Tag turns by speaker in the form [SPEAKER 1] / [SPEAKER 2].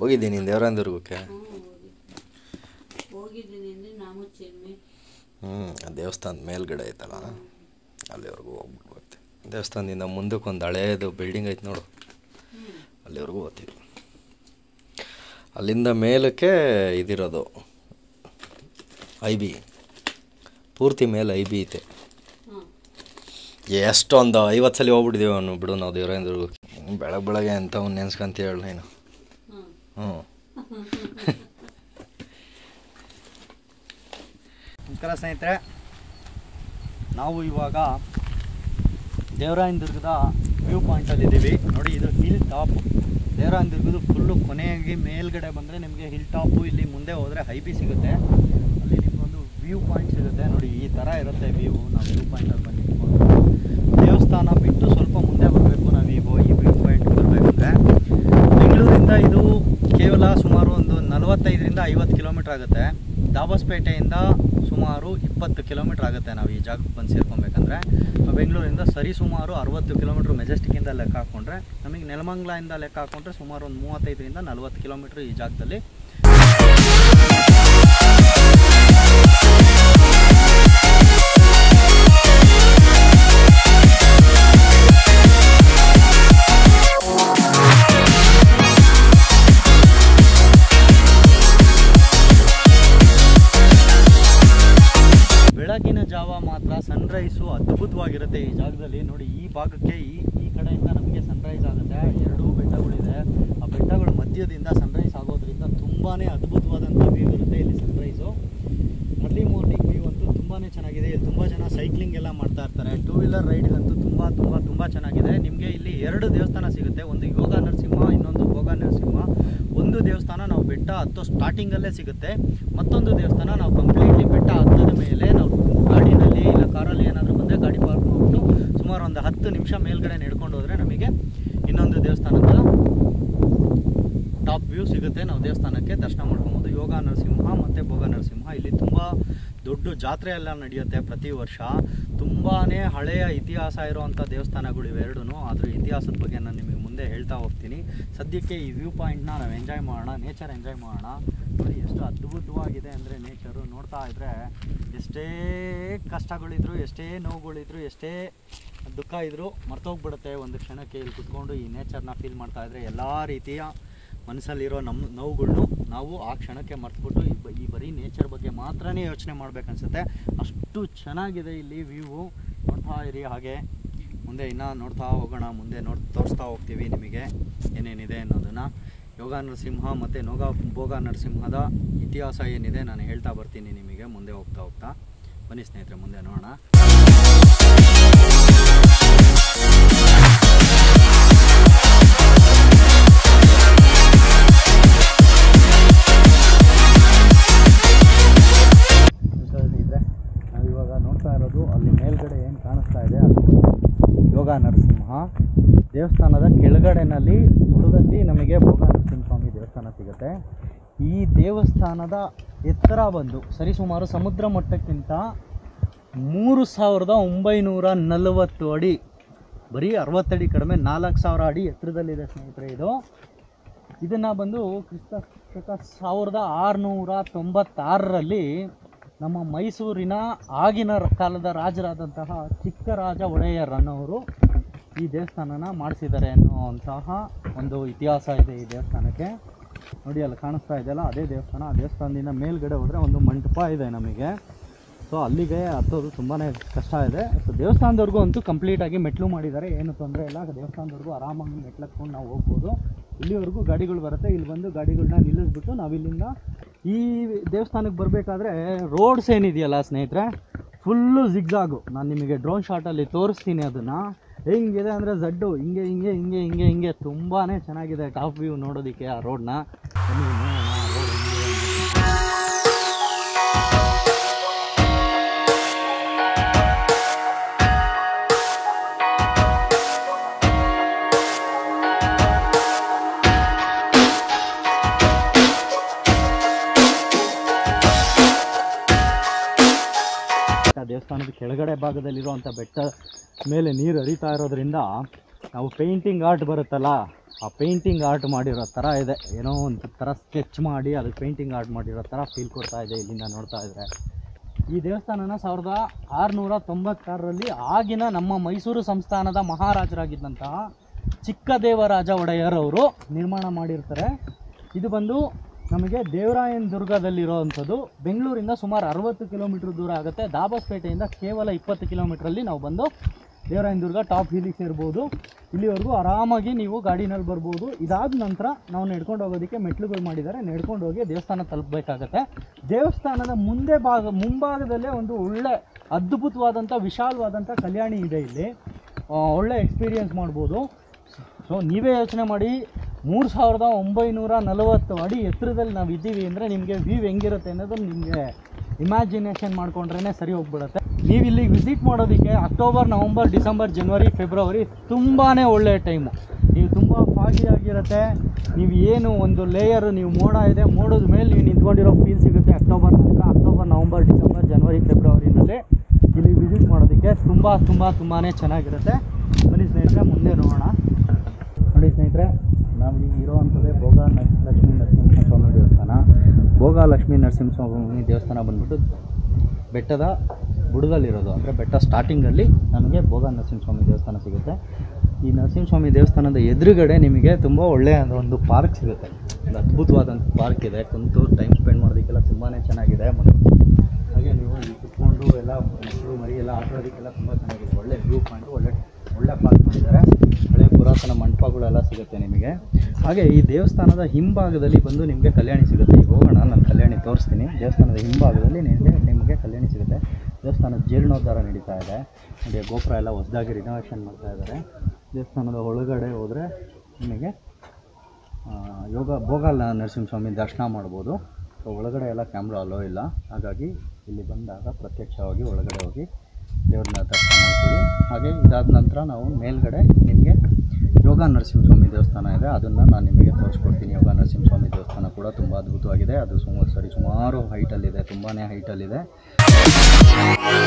[SPEAKER 1] ಹೋಗಿದ್ದೀನಿ ದೇವರಾಯನದುರ್ಗಕ್ಕೆ
[SPEAKER 2] ಹ್ಞೂ ಹೋಗಿ ಹೋಗಿದ್ದೀನಿ ಅಂದರೆ ನಾವು ಚೆಮ್ಮೆ
[SPEAKER 1] ಹ್ಞೂ ದೇವಸ್ಥಾನದ ಮೇಲ್ಗಡೆ ಐತಲ್ಲ ಅಲ್ಲಿವರೆಗೂ ಹೋಗ್ಬಿಟ್ಟು ಬರ್ತೀವಿ ದೇವಸ್ಥಾನದಿಂದ ಮುಂದಕ್ಕೆ ಒಂದು ಹಳೇದು ಬಿಲ್ಡಿಂಗ್ ಐತೆ ನೋಡು
[SPEAKER 2] ಹ್ಞೂ
[SPEAKER 1] ಅಲ್ಲಿವರೆಗೂ ಹೋಗ್ತೀವಿ ಅಲ್ಲಿಂದ ಮೇಲಕ್ಕೆ ಇದಿರೋದು ಐ ಬಿ ಪೂರ್ತಿ ಮೇಲೆ ಐ ಬಿ ಐತೆ
[SPEAKER 2] ಹಾಂ
[SPEAKER 1] ಎಷ್ಟೊಂದು ಐವತ್ತು ಸಲ ಹೋಗ್ಬಿಟ್ಟಿದ್ದೀವಿ ಅವನು ಬಿಡು ನಾವು ದೇವರಾಯನದುರ್ಗಕ್ಕೆ ಬೆಳಗ್ಗೆ ಬೆಳಗ್ಗೆ ಅಂತ ಅವ್ನು ನೆನ್ಸ್ಕೊಂತ ಹೇಳಿ ನೀನು
[SPEAKER 2] ಹಾಂ
[SPEAKER 1] ಹ್ಞೂ
[SPEAKER 3] ನಮಸ್ಕಾರ ಸ್ನೇಹಿತರೆ ನಾವು ಇವಾಗ ದೇವರಾಯನದುರ್ಗದ ವ್ಯೂ ಪಾಯಿಂಟಲ್ಲಿ ಇದ್ದೀವಿ ನೋಡಿ ಇದು ಹಿಲ್ ಟಾಪ್ ದೇವರಾಯನದುರ್ಗದ ಫುಲ್ಲು ಕೊನೆಯಾಗಿ ಮೇಲ್ಗಡೆ ಬಂದರೆ ನಿಮಗೆ ಹಿಲ್ ಟಾಪು ಇಲ್ಲಿ ಮುಂದೆ ಹೋದರೆ ಹೈಬಿ ಸಿಗುತ್ತೆ ಅಲ್ಲಿ ನಿಮಗೊಂದು ವ್ಯೂ ಪಾಯಿಂಟ್ ಸಿಗುತ್ತೆ ನೋಡಿ ಈ ಥರ ಇರುತ್ತೆ ವ್ಯೂ ನಾವು ವ್ಯೂ ಪಾಯಿಂಟಲ್ಲಿ ಬಂದು ನಿಂತ್ಕೊಂಡು ದೇವಸ್ಥಾನ ಬಿಟ್ಟು ಸ್ವಲ್ಪ ಮುಂದೆ ಬರಬೇಕು ನಾವು ಈಗ ಈ ವ್ಯೂ ಪಾಯಿಂಟ್ ಬರಬೇಕಂದ್ರೆ ಬೆಂಗಳೂರಿಂದ ಇದು ಕೇವಲ ಸುಮಾರು ಒಂದು ನಲವತ್ತೈದರಿಂದ ಐವತ್ತು ಕಿಲೋಮೀಟ್ರ್ ಆಗುತ್ತೆ ದಾಬಸ್ಪೇಟೆಯಿಂದ ಸುಮಾರು ಇಪ್ಪತ್ತು ಕಿಲೋಮೀಟ್ರ್ ಆಗುತ್ತೆ ನಾವು ಈ ಜಾಗಕ್ಕೆ ಬಂದು ಸೇರ್ಕೊಬೇಕಂದ್ರೆ ಬೆಂಗಳೂರಿಂದ ಸರಿ ಸುಮಾರು ಅರವತ್ತು ಕಿಲೋಮೀಟ್ರ್ ಮೆಜೆಸ್ಟಿಕ್ಕಿಂದ ಲೆಕ್ಕ ಹಾಕ್ಕೊಂಡ್ರೆ ನಮಗೆ ನೆಲಮಂಗ್ಲಿಂದ ಲೆಕ್ಕ ಹಾಕ್ಕೊಂಡ್ರೆ ಸುಮಾರು ಒಂದು ಮೂವತ್ತೈದರಿಂದ ನಲ್ವತ್ತು ಕಿಲೋಮೀಟ್ರ್ ಈ ಜಾಗದಲ್ಲಿ ಬೆಳಗಿನ ಜಾವ ಮಾತ್ರ ಸನ್ರೈಸು ಅದ್ಭುತವಾಗಿರುತ್ತೆ ಈ ಜಾಗದಲ್ಲಿ ನೋಡಿ ಈ ಭಾಗಕ್ಕೆ ಈ ಈ ಕಡೆಯಿಂದ ನಮಗೆ ಸನ್ರೈಸ್ ಆಗುತ್ತೆ ಎರಡೂ ಬೆಟ್ಟಗಳಿದೆ ಆ ಬೆಟ್ಟಗಳ ಮಧ್ಯದಿಂದ ಸನ್ರೈಸ್ ಆಗೋದ್ರಿಂದ ತುಂಬಾ ಅದ್ಭುತವಾದಂಥ ವ್ಯೂ ಇರುತ್ತೆ ಇಲ್ಲಿ ಸನ್ರೈಸು ಅರ್ಲಿ ಮಾರ್ನಿಂಗ್ ವ್ಯೂ ಅಂತೂ ತುಂಬಾ ಚೆನ್ನಾಗಿದೆ ಇಲ್ಲಿ ತುಂಬ ಜನ ಸೈಕ್ಲಿಂಗ್ ಎಲ್ಲ ಮಾಡ್ತಾ ಇರ್ತಾರೆ ಟೂ ವೀಲರ್ ರೈಡ್ಗಂತೂ ತುಂಬ ತುಂಬ ತುಂಬ ಚೆನ್ನಾಗಿದೆ ನಿಮಗೆ ಇಲ್ಲಿ ಎರಡು ದೇವಸ್ಥಾನ ಸಿಗುತ್ತೆ ಒಂದು ಯೋಗ ನರಸಿಂಹ ಇನ್ನೊಂದು ಭೋಗ ನರಸಿಂಹ ಒಂದು ದೇವಸ್ಥಾನ ನಾವು ಬೆಟ್ಟ ಹತ್ತೋ ಸ್ಟಾರ್ಟಿಂಗಲ್ಲೇ ಸಿಗುತ್ತೆ ಮತ್ತೊಂದು ದೇವಸ್ಥಾನ ನಾವು ಕಂಪ್ಲೀಟ್ಲಿ ಬೆಟ್ಟ ಹತ್ತದ ಮೇಲೆ ನಾವು ಗಾಡಿನಲ್ಲಿ ಇಲ್ಲ ಕಾರಲ್ಲಿ ಏನಾದರೂ ಬಂದರೆ ಗಾಡಿ ಪಾರ್ಕ್ ಮಾಡ್ಬಿಟ್ಟು ಸುಮಾರು ಒಂದು ಹತ್ತು ನಿಮಿಷ ಮೇಲ್ಗಡೆ ನಡ್ಕೊಂಡು ಹೋದರೆ ನಮಗೆ ಇನ್ನೊಂದು ದೇವಸ್ಥಾನದ ಟಾಪ್ ವ್ಯೂ ಸಿಗುತ್ತೆ ನಾವು ದೇವಸ್ಥಾನಕ್ಕೆ ದರ್ಶನ ಮಾಡ್ಕೊಬೋದು ಯೋಗ ನರಸಿಂಹ ಮತ್ತು ಭೋಗ ನರಸಿಂಹ ಇಲ್ಲಿ ತುಂಬ ದೊಡ್ಡ ಜಾತ್ರೆ ಎಲ್ಲ ನಡೆಯುತ್ತೆ ಪ್ರತಿ ವರ್ಷ ತುಂಬಾ ಹಳೆಯ ಇತಿಹಾಸ ಇರುವಂಥ ದೇವಸ್ಥಾನಗಳು ಇವೆರಡೂ ಅದ್ರ ಇತಿಹಾಸದ ಬಗ್ಗೆ ನಾನು ನಿಮಗೆ ಮುಂದೆ ಹೇಳ್ತಾ ಹೋಗ್ತೀನಿ ಸದ್ಯಕ್ಕೆ ಈ ವ್ಯೂ ಪಾಯಿಂಟ್ನ ನಾವು ಎಂಜಾಯ್ ಮಾಡೋಣ ನೇಚರ್ ಎಂಜಾಯ್ ಮಾಡೋಣ ನೋಡಿ ಎಷ್ಟು ಅದ್ಭುತವಾಗಿದೆ ಅಂದರೆ ನೇಚರು ನೋಡ್ತಾ ಇದ್ದರೆ ಎಷ್ಟೇ ಕಷ್ಟಗಳಿದ್ರು ಎಷ್ಟೇ ನೋವುಗಳಿದ್ರು ಎಷ್ಟೇ ದುಃಖ ಇದ್ದರೂ ಮರ್ತೋಗ್ಬಿಡುತ್ತೆ ಒಂದು ಕ್ಷಣಕ್ಕೆ ಇಲ್ಲಿ ಕುತ್ಕೊಂಡು ಈ ನೇಚರ್ನ ಫೀಲ್ ಮಾಡ್ತಾ ಇದ್ರೆ ಎಲ್ಲ ರೀತಿಯ ಮನಸ್ಸಲ್ಲಿರೋ ನಮ್ಮ ನೋವುಗಳನ್ನು ನಾವು ಆ ಕ್ಷಣಕ್ಕೆ ಮರ್ತ್ಬಿಟ್ಟು ಈ ಬ- ಈ ಬರೀ ನೇಚರ್ ಬಗ್ಗೆ ಮಾತ್ರನೇ ಯೋಚನೆ ಮಾಡ್ಬೇಕನ್ಸುತ್ತೆ ಅಷ್ಟು ಚೆನ್ನಾಗಿದೆ ಇಲ್ಲಿ ವ್ಯೂ ನೋಡ್ತಾ ಇರಿ ಹಾಗೆ ಮುಂದೆ ಇನ್ನೂ ನೋಡ್ತಾ ಹೋಗೋಣ ಮುಂದೆ ನೋಡ್ ತೋರಿಸ್ತಾ ಹೋಗ್ತೀವಿ ನಿಮಗೆ ಏನೇನಿದೆ ಅನ್ನೋದನ್ನು ಯೋಗ ನರಸಿಂಹ ಮತ್ತು ನೋಗ ಭೋಗ ನರಸಿಂಹದ ಇತಿಹಾಸ ಏನಿದೆ ನಾನು ಹೇಳ್ತಾ ಬರ್ತೀನಿ ನಿಮಗೆ ಮುಂದೆ ಹೋಗ್ತಾ ಹೋಗ್ತಾ ಬನ್ನಿ ಸ್ನೇಹಿತರೆ ಮುಂದೆ ನೋಡೋಣ ಇದ್ರೆ ನಾವು ಇವಾಗ ನೋಡ್ತಾ ಇರೋದು ಅಲ್ಲಿ ಮೇಲ್ಗಡೆ ಏನು ಕಾಣಿಸ್ತಾ ಇದೆ ಅದು ಯೋಗ ನರಸಿಂಹ ದೇವಸ್ಥಾನದ ಕೆಳಗಡೆನಲ್ಲಿ ಬುಡದಲ್ಲಿ ನಮಗೆ ಭೋಗ ನರಸಿಂಹಸ್ವಾಮಿ ದೇವಸ್ಥಾನ ಸಿಗುತ್ತೆ ಈ ದೇವಸ್ಥಾನದ ಎತ್ತರ ಬಂದು ಸರಿಸುಮಾರು ಸಮುದ್ರ ಮಟ್ಟಕ್ಕಿಂತ ಮೂರು ಸಾವಿರದ ಒಂಬೈನೂರ ನಲವತ್ತು ಅಡಿ ಬರೀ ಅರವತ್ತಡಿ ಕಡಿಮೆ ನಾಲ್ಕು ಸಾವಿರ ಅಡಿ ಎತ್ತರದಲ್ಲಿದೆ ಸ್ನೇಹಿತರೆ ಇದು ಇದನ್ನು ಬಂದು ಕ್ರಿಸ್ತ ಶಕ ಸಾವಿರದ ಆರುನೂರ ತೊಂಬತ್ತಾರರಲ್ಲಿ ನಮ್ಮ ಮೈಸೂರಿನ ಆಗಿನ ರ- ಕಾಲದ ರಾಜರಾದಂತಹ ಚಿಕ್ಕರಾಜ ಒಡೆಯರ್ ಅನ್ನೋರು ಈ ದೇವಸ್ಥಾನನ ಮಾಡಿಸಿದ್ದಾರೆ ಅನ್ನುವಂತಹ ಒಂದು ಇತಿಹಾಸ ಇದೆ ಈ ದೇವಸ್ಥಾನಕ್ಕೆ ನೋಡಿ ಅಲ್ಲಿ ಕಾಣಿಸ್ತಾ ಇದೆಯಲ್ಲ ಅದೇ ದೇವಸ್ಥಾನ ಆ ದೇವಸ್ಥಾನದಿಂದ ಮೇಲ್ಗಡೆ ಹೋದರೆ ಒಂದು ಮಂಟಪ ಇದೆ ನಮಗೆ ಸೊ ಅಲ್ಲಿಗೆ ಹತ್ತೋದು ತುಂಬಾ ಕಷ್ಟ ಇದೆ ಸೊ ದೇವಸ್ಥಾನದವರೆಗೂ ಅಂತೂ ಕಂಪ್ಲೀಟಾಗಿ ಮೆಟ್ಲು ಮಾಡಿದ್ದಾರೆ ಏನು ತೊಂದರೆ ಇಲ್ಲ ದೇವಸ್ಥಾನದವರೆಗೂ ಆರಾಮಾಗಿ ಮೆಟ್ಲತ್ಕೊಂಡು ನಾವು ಹೋಗ್ಬೋದು ಇಲ್ಲಿವರೆಗೂ ಗಾಡಿಗಳು ಬರುತ್ತೆ ಇಲ್ಲಿ ಬಂದು ಗಾಡಿಗಳನ್ನ ನಿಲ್ಲಿಸ್ಬಿಟ್ಟು ನಾವು ಇಲ್ಲಿಂದ ಈ ದೇವಸ್ಥಾನಕ್ಕೆ ಬರಬೇಕಾದ್ರೆ ರೋಡ್ಸ್ ಏನಿದೆಯಲ್ಲ ಸ್ನೇಹಿತರೆ ಫುಲ್ಲು ಜಿಗ್ಜಾಗು ನಾನು ನಿಮಗೆ ಡ್ರೋನ್ ಶಾಟಲ್ಲಿ ತೋರಿಸ್ತೀನಿ ಅದನ್ನು ಹೆಂಗಿದೆ ಅಂದರೆ ಝಡ್ಡು ಹಿಂಗೆ ಹಿಂಗೆ ಹಿಂಗೆ ಹಿಂಗೆ ಹಿಂಗೆ ತುಂಬಾ ಚೆನ್ನಾಗಿದೆ ಟಾಪ್ ವ್ಯೂ ನೋಡೋದಕ್ಕೆ ಆ ರೋಡ್ನ ಬನ್ನಿ ನೋಡೋಣ ಆ road ಹೆಂಗಿದೆ ಅಂತ. ಬೆಟ್ಟ ದೇವಸ್ಥಾನದ ಕೆಳಗಡೆ ಭಾಗದಲ್ಲಿರುವಂಥ ಬೆಟ್ಟ ಮೇಲೆ ನೀರು ಹರಿತಾ ಇರೋದ್ರಿಂದ ನಾವು ಪೇಂಟಿಂಗ್ ಆರ್ಟ್ ಬರುತ್ತಲ್ಲ ಆ ಪೇಂಟಿಂಗ್ ಆರ್ಟ್ ಮಾಡಿರೋ ಥರ ಇದೆ ಏನೋ ಒಂದು ಥರ ಸ್ಕೆಚ್ ಮಾಡಿ ಅದಕ್ಕೆ ಪೇಂಟಿಂಗ್ ಆರ್ಟ್ ಮಾಡಿರೋ ಥರ ಫೀಲ್ ಕೊಡ್ತಾ ಇದೆ ಇಲ್ಲಿಂದ ನೋಡ್ತಾ ಇದ್ರೆ ಈ ದೇವಸ್ಥಾನನ ಸಾವಿರದ ಆರುನೂರ ತೊಂಬತ್ತಾರರಲ್ಲಿ ಆಗಿನ ನಮ್ಮ ಮೈಸೂರು ಸಂಸ್ಥಾನದ ಮಹಾರಾಜರಾಗಿದ್ದಂತಹ ಚಿಕ್ಕದೇವರಾಜ ಒಡೆಯರ್ ಅವರು ನಿರ್ಮಾಣ ಮಾಡಿರ್ತಾರೆ ಇದು ಬಂದು ನಮಗೆ ದೇವರಾಯನ ದುರ್ಗದಲ್ಲಿರೋವಂಥದ್ದು ಬೆಂಗಳೂರಿಂದ ಸುಮಾರು ಅರವತ್ತು ಕಿಲೋಮೀಟ್ರ್ ದೂರ ಆಗುತ್ತೆ ದಾಬಸ್ಪೇಟೆಯಿಂದ ಕೇವಲ ಇಪ್ಪತ್ತು ಕಿಲೋಮೀಟ್ರಲ್ಲಿ ನಾವು ಬಂದು ದೇವರಾಯನ ದುರ್ಗ ಟಾಪ್ ಹಿಲಿಗೆ ಸೇರ್ಬೋದು ಇಲ್ಲಿವರೆಗೂ ಆರಾಮಾಗಿ ನೀವು ಗಾಡಿನಲ್ಲಿ ಬರ್ಬೋದು ಇದಾದ ನಂತರ ನಾವು ನಡ್ಕೊಂಡು ಹೋಗೋದಕ್ಕೆ ಮೆಟ್ಲುಗಳು ಮಾಡಿದ್ದಾರೆ ನಡ್ಕೊಂಡು ಹೋಗಿ ದೇವಸ್ಥಾನ ತಲುಪಬೇಕಾಗತ್ತೆ ದೇವಸ್ಥಾನದ ಮುಂದೆ ಭಾಗ ಮುಂಭಾಗದಲ್ಲೇ ಒಂದು ಒಳ್ಳೆ ಅದ್ಭುತವಾದಂಥ ವಿಶಾಲವಾದಂಥ ಕಲ್ಯಾಣಿ ಇದೆ ಇಲ್ಲಿ ಆ, ಒಳ್ಳೆ ಎಕ್ಸ್ಪೀರಿಯೆನ್ಸ್ ಮಾಡ್ಬೋದು ಸೊ ನೀವೇ ಯೋಚನೆ ಮಾಡಿ ಮೂರು ಸಾವಿರದ ಒಂಬೈನೂರ ನಲವತ್ತು ಅಡಿ ಎತ್ತರದಲ್ಲಿ ನಾವು ಇದ್ದೀವಿ ಅಂದರೆ ನಿಮಗೆ ವ್ಯೂ ಹೆಂಗಿರುತ್ತೆ ಅನ್ನೋದು ನಿಮಗೆ ಇಮ್ಯಾಜಿನೇಷನ್ ಮಾಡ್ಕೊಂಡ್ರೇ ಸರಿ ಹೋಗ್ಬಿಡುತ್ತೆ ನೀವು ಇಲ್ಲಿಗೆ ವಿಸಿಟ್ ಮಾಡೋದಕ್ಕೆ ಅಕ್ಟೋಬರ್ ನವಂಬರ್ ಡಿಸೆಂಬರ್ ಜನವರಿ ಫೆಬ್ರವರಿ ತುಂಬಾ ಒಳ್ಳೆ ಟೈಮು ನೀವು ತುಂಬ ಫಾಗಿ ಆಗಿರುತ್ತೆ ನೀವು ಏನು ಒಂದು ಲೇಯರ್ ನೀವು ಮೋಡ ಇದೆ ಮೋಡದ ಮೇಲೆ ನೀವು ನಿಂತ್ಕೊಂಡಿರೋ ಫೀಲ್ ಸಿಗುತ್ತೆ ಅಕ್ಟೋಬರ್ ನಂತರ ಅಕ್ಟೋಬರ್ ನವಂಬರ್ ಡಿಸೆಂಬರ್ ಜನವರಿ ಫೆಬ್ರವರಿನಲ್ಲಿ ಇಲ್ಲಿ ವಿಸಿಟ್ ಮಾಡೋದಕ್ಕೆ ತುಂಬ ತುಂಬ ತುಂಬಾ ಚೆನ್ನಾಗಿರುತ್ತೆ ಬನ್ನಿ ಸ್ನೇಹಿತರೆ ಮುಂದೆ ನೋಡೋಣ ನೋಡಿ ಸ್ನೇಹಿತರೆ ನಾವು ಈಗ ಇರೋವಂಥದ್ದೇ ಭೋಗ ನ- ಲಕ್ಷ್ಮೀ ನರಸಿಂಹಸ್ವಾಮಿ ದೇವಸ್ಥಾನ ಭೋಗ ಲಕ್ಷ್ಮೀ ನರಸಿಂಹಸ್ವಾಮಿ ದೇವಸ್ಥಾನ ಬಂದ್ಬಿಟ್ಟು ಬೆಟ್ಟದ ಬುಡದಲ್ಲಿರೋದು ಅಂದರೆ ಬೆಟ್ಟ ಸ್ಟಾರ್ಟಿಂಗಲ್ಲಿ ನಮಗೆ ಭೋಗ ನರಸಿಂಹಸ್ವಾಮಿ ದೇವಸ್ಥಾನ ಸಿಗುತ್ತೆ ಈ ನರಸಿಂಹಸ್ವಾಮಿ ದೇವಸ್ಥಾನದ ಎದುರುಗಡೆ ನಿಮಗೆ ತುಂಬ ಒಳ್ಳೆಯ ಒಂದು ಪಾರ್ಕ್ ಸಿಗುತ್ತೆ ಒಂದು ಅದ್ಭುತವಾದಂಥ ಪಾರ್ಕ್ ಇದೆ ಕುಂತು ಟೈಮ್ ಸ್ಪೆಂಡ್ ಮಾಡೋದಕ್ಕೆಲ್ಲ ತುಂಬಾ ಚೆನ್ನಾಗಿದೆ ಮತ್ತು ಹಾಗೆ ನೀವು ಇಲ್ಲಿ ಕುತ್ಕೊಂಡು ಎಲ್ಲ ಮಕ್ಕಳು ಮರಿ ಎಲ್ಲ ಆಟಾಡೋದಕ್ಕೆಲ್ಲ ತುಂಬ ಚೆನ್ನಾಗಿದೆ ಒಳ್ಳೆ ವ್ಯೂ ಪಾಯಿಂಟ್ ಒಳ್ಳೆ ಒಳ್ಳೆ ಪಾರ್ಕ್ ಮಾಡಿದ್ದಾರೆ ಹಳೆ ಪುರಾತನ ಮಂಟಪಗಳೆಲ್ಲ ಸಿಗುತ್ತೆ ನಿಮಗೆ ಹಾಗೆ ಈ ದೇವಸ್ಥಾನದ ಹಿಂಭಾಗದಲ್ಲಿ ಬಂದು ನಿಮಗೆ ಕಲ್ಯಾಣಿ ಸಿಗುತ್ತೆ ಈಗ ಹೋಗೋಣ ನಾನು ಕಲ್ಯಾಣಿ ತೋರಿಸ್ತೀನಿ ದೇವಸ್ಥಾನದ ಹಿಂಭಾಗದಲ್ಲಿ ನಿಮಗೆ ನಿಮಗೆ ಕಲ್ಯಾಣಿ ಸಿಗುತ್ತೆ ದೇವಸ್ಥಾನದ ಜೀರ್ಣೋದ್ಧಾರ ನಡೀತಾ ಇದೆ ಹಾಗೆ ಗೋಪುರ ಎಲ್ಲ ಹೊಸದಾಗಿ ರಿನೋವೇಷನ್ ಮಾಡ್ತಾ ಇದ್ದಾರೆ ದೇವಸ್ಥಾನದ ಒಳಗಡೆ ಹೋದರೆ ನಿಮಗೆ ಆ, ಯೋಗ ಭೋಗಾಲ ನರಸಿಂಹಸ್ವಾಮಿ ದರ್ಶನ ಮಾಡ್ಬೋದು ಸೊ ಒಳಗಡೆ ಎಲ್ಲ ಕ್ಯಾಮ್ರಾ ಅಲೋ ಇಲ್ಲ ಹಾಗಾಗಿ ಇಲ್ಲಿ ಬಂದಾಗ ಪ್ರತ್ಯಕ್ಷವಾಗಿ ಒಳಗಡೆ ಹೋಗಿ ದೇವ್ರನ್ನ ದರ್ಶನ ಮಾಡ್ಕೊಳ್ಳಿ ಹಾಗೆ ಇದಾದ ನಂತರ ನಾವು ಮೇಲ್ಗಡೆ ನಿಮಗೆ ಯೋಗ ನರಸಿಂಹಸ್ವಾಮಿ ದೇವಸ್ಥಾನ ಇದೆ ಅದನ್ನು ನಾನು ನಿಮಗೆ ತೋರಿಸ್ಕೊಡ್ತೀನಿ ಯೋಗ ನರಸಿಂಹಸ್ವಾಮಿ ದೇವಸ್ಥಾನ ಕೂಡ ತುಂಬ ಅದ್ಭುತವಾಗಿದೆ ಅದು ಸುಮಾರು ಸರಿ ಸುಮಾರು ಹೈಟಲ್ಲಿದೆ ತುಂಬಾ ಹೈಟಲ್ಲಿದೆ